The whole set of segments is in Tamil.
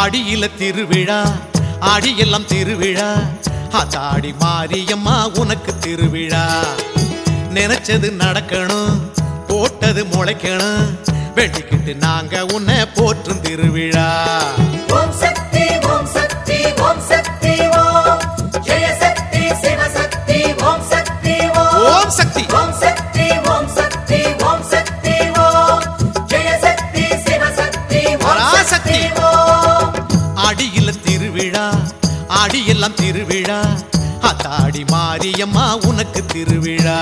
ஆடியில திருவிழா ஆடியெல்லாம் திருவிழா அதாடி மாரியம்மா உனக்கு திருவிழா நினைச்சது நடக்கணும் போட்டது முளைக்கணும் வெட்டிக்கிட்டு நாங்க உன்னை போற்றும் திருவிழா ஓம் சக்தி ஓம் சக்தி ஓம் சக்தி ஓம் ஜெய சக்தி சிவசக்தி ஓம் சக்தி ஓம் ஓம் சக்தி ஓம் சக்தி ஓம் சக்தி ஓம் சக்தி ஓம் ஜெய சக்தி சிவசக்தி ஓம் பராசக்தி. சக்தி ஓம் ஆடியில திருவிழா ஆடியெல்லாம் திருவிழா அத்தாடி மாரியம்மா உனக்கு திருவிழா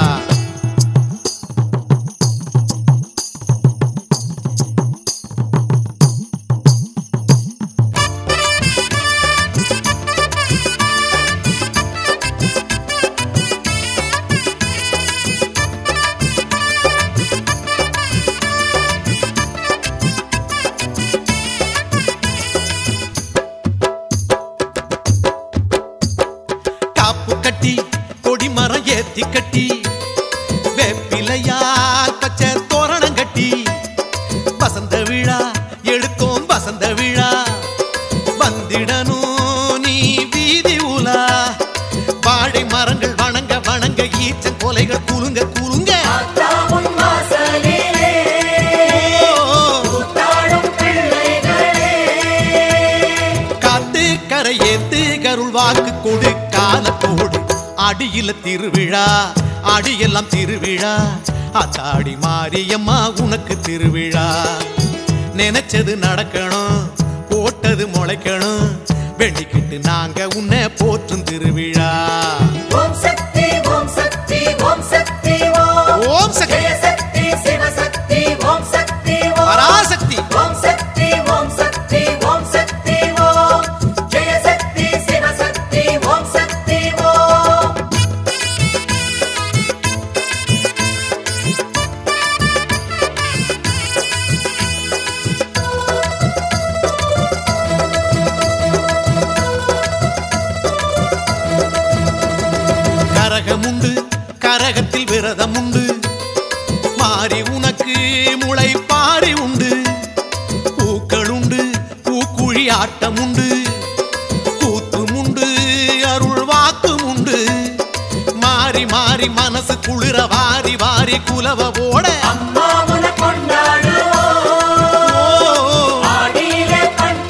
காப்பு கட்டி கொடிமரம் ஏத்தி கட்டி வேப்பிலையா பச்சை தோரணம் கட்டி வசந்த விழா எடுத்தோம் வசந்த விழா வந்திடணும் நீ வீதி உலா வாழை மரங்கள் வணங்க வணங்க ஈச்சன் கொலைகள் குலுங்க குலுங்க ஆத்தாவும் வாசலிலே ஓ, தாழும் பிள்ளைகளே காத்து கரையேத்து கருள் வாக்கு கொடு காலத்தோடு அடியில திருவிழா அடியெல்லாம் திருவிழா அத்தாடி மாரியம்மா உனக்கு திருவிழா நினைச்சது நடக்கணும் போட்டது முளைக்கணும் வெண்டிக்கிட்டு நாங்க உன்னை போற்றும் திருவிழா ஓம் சக்தி ஓம் சக்தி ஓம் சக்தி ஓம் ஓம் சக்தி ஜெய சக்தி சிவசக்தி ஓம் சக்தி ஓம் பராசக்தி ஓம் சக்தி ஓம் சக்தி ஓம் சக்தி ஓம் ஜெய சக்தி சிவசக்தி ஓம் சக்தி ஓம் கரகமுண்டு கரகத்தில் விரதம் உண்டு மாறி உனக்கு முளை பாரி உண்டு பூக்கள் உண்டு பூக்குழி ஆட்டம் உண்டு கூத்தும் உண்டு அருள் வாக்கும் உண்டு மாறி மாறி மனசு குளிர வாரி வாரி குலவ ஓட அம்மாவுன கொண்டாடுவோம் ஆடியிலே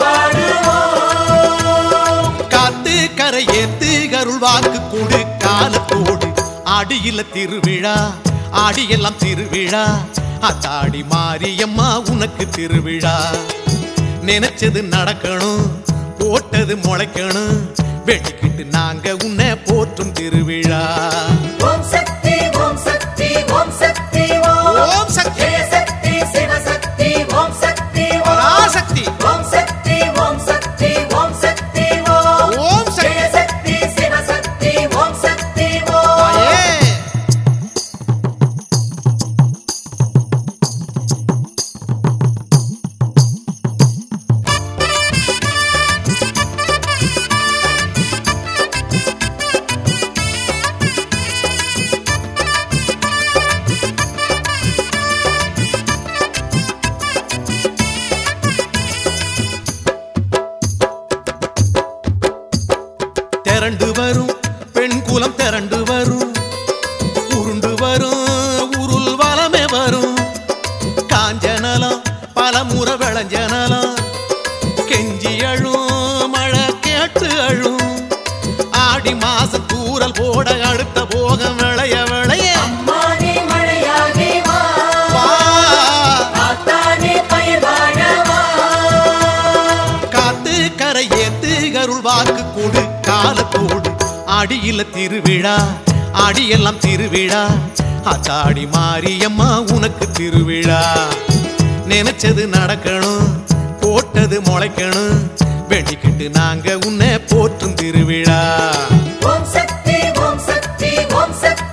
பண்பாடுவோம் காத்து கரையேத்து கருள் வாக்கு கொடு காலத்தோடு ஆடியில திருவிழா ஆடியெல்லாம் திருவிழா அத்தாடி மாரியம்மா உனக்கு திருவிழா நினைச்சது நடக்கணும் போட்டது முளைக்கணும் வெட்டிக்கிட்டு நாங்க உன்னை போற்றும் திருவிழா ஓம் சக்தி ஓம் சக்தி ஓம் சக்தி ஓம் ஓம் சக்தி ஜெய சக்தி சிவசக்தி ஓம் சக்தி ஓம் பராசக்தி ஓம் சக்தி ஓம் சக்தி ஓம் சக்தி ஓம் ஓம் சக்தி ஜெய சக்தி சிவசக்தி ஓம் சக்தி ஓம் தாயே திரண்டு வரும் பெண் குலம் திரண்டு வரும் உருண்டு வரும் உருள் வளமே வரும் காஞ்சனலம் பல முறை விளைஞ்சனலம் கெஞ்சி அழும் மழை கேட்டு அழும் ஆடி மாசம் தூரல் போட அடுத்த போகம் விளைய விளைய அம்மானே மழையாகி வா வா ஆத்தானே பயிர் வாழவா காத்து கரையேத்து கருள் வாக்கு கொடு காலத்தோடு அடியில திருவிழா அடியெல்லாம் திருவிழா அத்தாடி மாரியம்மா உனக்கு திருவிழா நினைச்சது நடக்கணும் போட்டது முளைக்கணும் வெட்டிக்கிட்டு நாங்க உன்னை போற்றும் திருவிழா ஓம் சக்தி ஓம் சக்தி ஓம் சக்தி